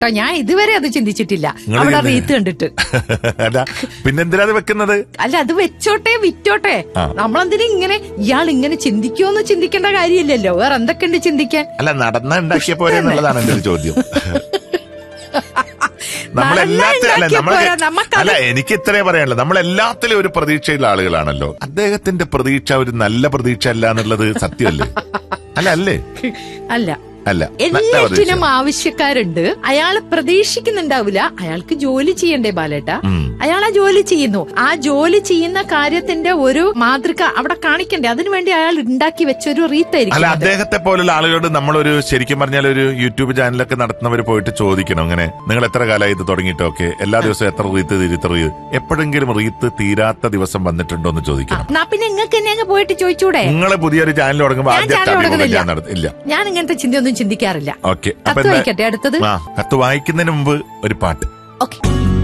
കേട്ടോ ഞാൻ ഇതുവരെ അത് ചിന്തിച്ചിട്ടില്ല നിങ്ങള് അവിടെ ചിന്തി- റീത്ത് കണ്ടിട്ട് അല്ല പിന്നെന്തിനാ അത് വെക്കുന്നത് അല്ല അത് വെച്ചോട്ടെ വിറ്റോട്ടെ ആ. നമ്മളെന്തിനാ ഇങ്ങനെ ഇയാൾ ഇങ്ങനെ ചിന്തിക്കുമോന്ന് ചിന്തിക്കേണ്ട കാര്യമില്ലല്ലോ വേറെ എന്തൊക്കെയുണ്ട് ചിന്തിക്കാൻ അല്ല നടന്ന ഉണ്ടാക്കിയ പോലെ എന്നുള്ളതാണ് എന്റെ ഒരു ചോദ്യം നമ്മളെല്ലാത്തിലും അല്ല ഉണ്ടാക്കിയ നമ്മളെ പോരാ, നമുക്കത് അല്ല എനിക്ക് ഇത്രേ പറയാനുള്ളൂ നമ്മളെല്ലാത്തിലും ഒരു പ്രതീക്ഷയുള്ള ആളുകളാണല്ലോ അദ്ദേഹത്തിന്റെ പ്രതീക്ഷ ഒരു നല്ല പ്രതീക്ഷ അല്ല എന്നുള്ളത് സത്യമല്ലേ അല്ല അല്ലേ അല്ല അല്ല നല്ല പ്രതീക്ഷ എല്ലാറ്റിനും ആവശ്യക്കാരുണ്ട് അയാൾ പ്രതീക്ഷിക്കുന്നുണ്ടാവില്ല അയാൾക്ക് ജോലി ചെയ്യണ്ടേ ബാലേട്ട ഉം. അയാൾ ആ ജോലി ചെയ്യുന്നു ആ ജോലി ചെയ്യുന്ന കാര്യത്തിന്റെ ഒരു മാതൃക അവിടെ കാണിക്കണ്ടേ അതിനുവേണ്ടി അയാൾ ഉണ്ടാക്കി വെച്ച ഒരു അല്ല റീത്തായിരിക്കും അത്. അദ്ദേഹത്തെ പോലുള്ള ആളുകളോട് നമ്മളൊരു ശരിക്കും പറഞ്ഞാൽ ഒരു യൂട്യൂബ് ചാനലൊക്കെ നടത്തുന്നവർ പോയിട്ട് ചോദിക്കണം അങ്ങനെ നിങ്ങൾ എത്ര കാലമായി ഇത് തുടങ്ങിയിട്ടൊക്കെ എല്ലാ ദിവസവും എത്ര റീത്ത് തീരി ഇത്ര റീത്ത് എപ്പോഴെങ്കിലും റീത്ത് തീരാത്ത ദിവസം വന്നിട്ടുണ്ടോ എന്ന് ചോദിക്കണം എന്നാ പിന്നെ നിങ്ങൾക്ക് തന്നെ അങ്ങ് പോയിട്ട് ചോദിച്ചൂടെ നിങ്ങൾ പുതിയൊരു ചാനൽ തുടങ്ങുമ്പോൾ ഞാൻ ആദ്യത്തെ ചാനൽ അഭിമുഖം തുടങ്ങുന്നില്ല. ഞാൻ നടത്തി ഇല്ല ഞാൻ ഇങ്ങനത്തെ ചിന്തയൊന്നും ചിന്തിക്കാറില്ല ഓക്കെ കത്ത് വായിക്കട്ടെ അടുത്തത് ആ കത്ത് വായിക്കുന്നതിന് മുമ്പ് ഒരു പാട്ട് ഓക്കെ